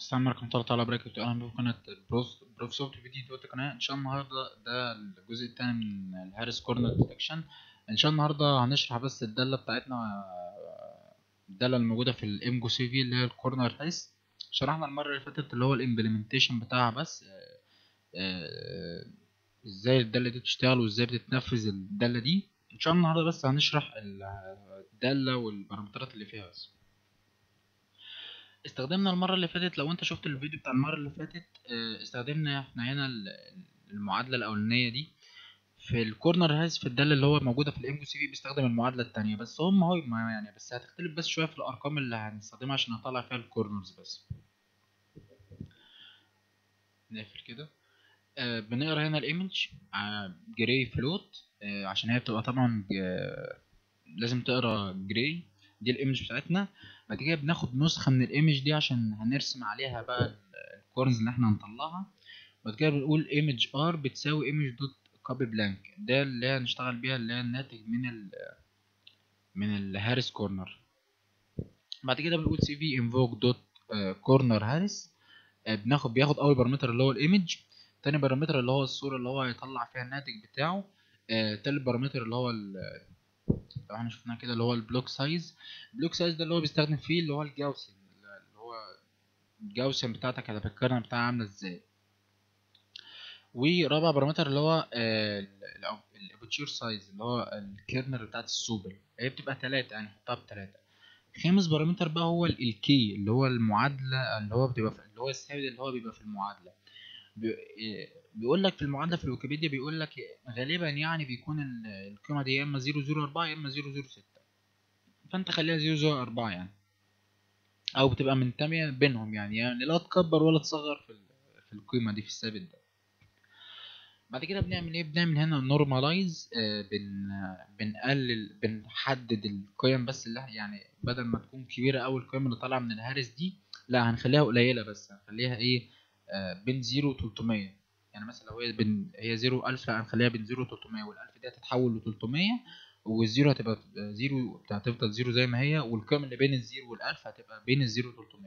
السلام عليكم ورحمة الله تعالى وبركاته أهلا بكم في قناة بروف بروف سوفت فيديو دوت قناة إن شاء الله النهاردة ده الجزء التاني من الهارس كورنر ديتكشن إن شاء الله النهاردة هنشرح بس الدالة بتاعتنا الدالة الموجودة في الإمجو سي في اللي هي الكورنر هايس شرحنا المرة اللي فاتت اللي هو الإمبلمنتيشن بتاعها بس آه، آه، إزاي الدالة دي بتشتغل وإزاي بتتنفذ الدالة دي إن شاء الله النهاردة بس هنشرح الدالة والبارامترات اللي فيها بس استخدمنا المرة اللي فاتت لو انت شفت الفيديو بتاع المرة اللي فاتت اه، استخدمنا احنا هنا ال- المعادلة الأولانية دي في الكورنر هاز في الدالة اللي هو موجودة في الام سي في بيستخدم المعادلة التانية بس هم هو ما يعني بس هتختلف بس شوية في الأرقام اللي هنستخدمها عشان نطلع فيها الكورنرز بس نقفل كده آه بنقرا هنا الايمج جراي فلوت آه عشان هي بتبقى طبعا ج- لازم تقرا جراي دي الايمج بتاعتنا بعد كده بناخد نسخة من الايمج دي عشان هنرسم عليها بقى ال- الكورنز اللي احنا هنطلعها بعد كده بنقول ايمج ار بتساوي ايمج دوت كوبي بلانك ده اللي هنشتغل بيها اللي هي الناتج من ال من الهارس كورنر بعد كده بنقول سي في انفوك دوت كورنر هارس بناخد بياخد اول بارامتر اللي هو الايمج تاني بارامتر اللي هو الصورة اللي هو هيطلع فيها الناتج بتاعه آه، تالت بارامتر اللي هو ال- لو احنا شفناه كده اللي هو البلوك سايز البلوك سايز ده اللي هو بيستخدم فيه اللي هو الجاوسن اللي هو الجاوسن بتاعتك هتبقى الكارنة بتاعها عاملة ازاي ورابع بارامتر اللي هو الابوتشير سايز اللي هو الكيرنر بتاعت السوبر هي بتبقى تلاتة يعني نحطها بتلاتة خامس بارامتر بقى هو الكي اللي هو المعادلة اللي هو بتبقى في اللي هو الثابت اللي هو بيبقى في المعادلة بي- إيه، بيقول لك في المعادلة في الويكيبيديا بيقول لك غالبا يعني بيكون ال- القيمة دي يا اما 004 يا اما 006 فانت خليها 004 يعني او بتبقى منتمية بينهم يعني يعني لا تكبر ولا تصغر في ال- في القيمة دي في الثابت ده بعد كده بنعمل ايه بنعمل هنا نورماليز بن بنقلل بنحدد القيم بس اللي إحنا- يعني بدل ما تكون كبيره قوي القيم اللي طالعه من الهارس دي لا هنخليها قليله بس هنخليها ايه آه، بين 0 و 300 يعني مثلا لو هي بين هي 0 1000 لا هنخليها بين 0 و 300 وال1000 دي هتتحول ل 300 والزيرو هتبقى زيرو هتفضل زيرو زي ما هي والقيم اللي بين الزيرو والألف هتبقى بين الزيرو و 300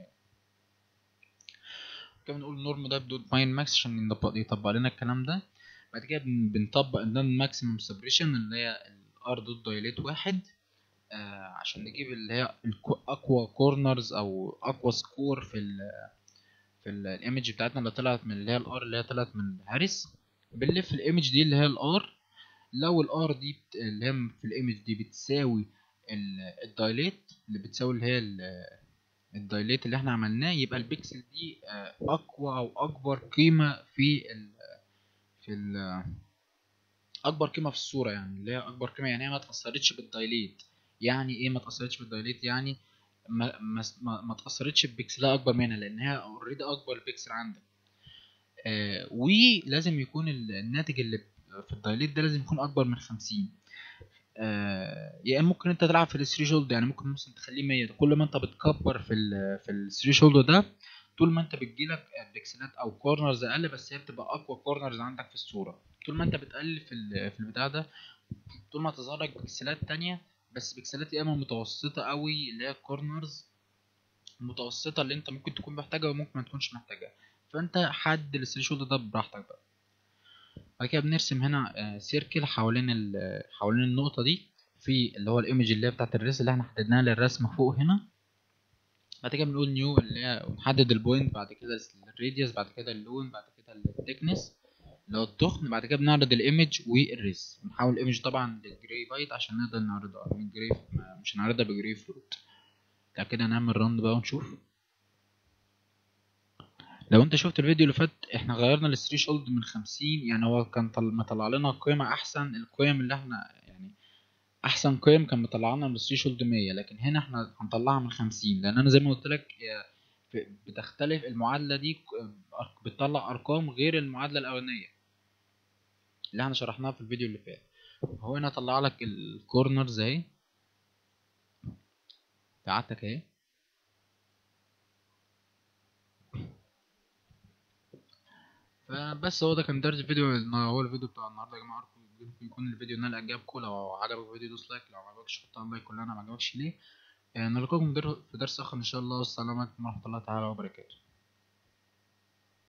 كده بنقول نورم ده بدون ماين ماكس عشان يطبق يطبق لنا الكلام ده بعد كده بن- بنطبق ده الماكسيمم سبريشن اللي هي الار دوت دايليت واحد آه عشان نجيب اللي هي الكو- اقوى كورنرز او اقوى سكور في ال في الايمج بتاعتنا اللي طلعت من اللي هي الار اللي هي طلعت من الهارس بنلف الايمج دي اللي هي الار لو الار دي بت... اللي هي في الايمج دي بتساوي ال- الدايليت اللي بتساوي اللي هي ال- الدايليت اللي احنا عملناه يبقى البيكسل دي آه، اقوى او اكبر قيمه في ال في ال اكبر قيمه في الصوره يعني اللي هي اكبر قيمه يعني هي ما اتاثرتش بالدايليت يعني ايه ما اتاثرتش بالدايليت يعني ما ما ما, ما اتاثرتش ببكسلها اكبر منها لان هي اوريدي اكبر بيكسل عندك آه ولازم يكون ال- الناتج اللي في الدايليت ده لازم يكون اكبر من 50 آه يا اما ممكن انت تلعب في الثريشولد يعني ممكن مثلا تخليه 100 كل ما انت بتكبر في ال في الثريشولد ده طول ما انت بتجيلك بيكسلات او كورنرز اقل بس هي بتبقى اقوى كورنرز عندك في الصوره طول ما انت بتقلل في ال- في البتاع ده طول ما تظهر لك بيكسلات تانية بس بيكسلات يا اما متوسطه قوي اللي هي الكورنرز المتوسطه اللي انت ممكن تكون محتاجها وممكن ما تكونش محتاجها فانت حد الثريشولد ده براحتك بقى بعد كده بنرسم هنا سيركل حوالين ال- حوالين النقطة دي في اللي هو الايمج اللي هي بتاعت الرسم اللي احنا حددناها للرسم فوق هنا بعد كده بنقول نيو اللي هي ونحدد البوينت بعد كده الراديوس بعد كده اللون بعد كده التكنس اللي هو التخن بعد كده بنعرض الايمج والريس بنحول الايمج طبعا للجراي بايت عشان نقدر نعرضها من جراي مش هنعرضها بجراي فلوت بعد كده هنعمل رن بقى ونشوف لو انت شفت الفيديو اللي فات احنا غيرنا الثري شولد من 50 يعني هو كان طل... مطلع لنا قيمة احسن القيم اللي احنا يعني احسن قيم كان مطلع لنا من الثري شولد 100 لكن هنا احنا هنطلعها من 50 لان انا زي ما قلت لك هي ف- بتختلف المعادلة دي ك- أر- بتطلع ارقام غير المعادلة الاولانية اللي احنا شرحناها في الفيديو اللي فات هو هنا طلع لك الكورنرز اهي بتاعتك اهي فبس هو ده كان درس الفيديو هو الفيديو بتاع النهارده يا جماعه أرجو يكون الفيديو نال اعجابكم لو عجبك الفيديو دوس لايك لو عجبكش حط لايك كلنا ما عجبكش ليه آه، نلقاكم در- في درس اخر ان شاء الله والسلام عليكم ورحمه الله تعالى وبركاته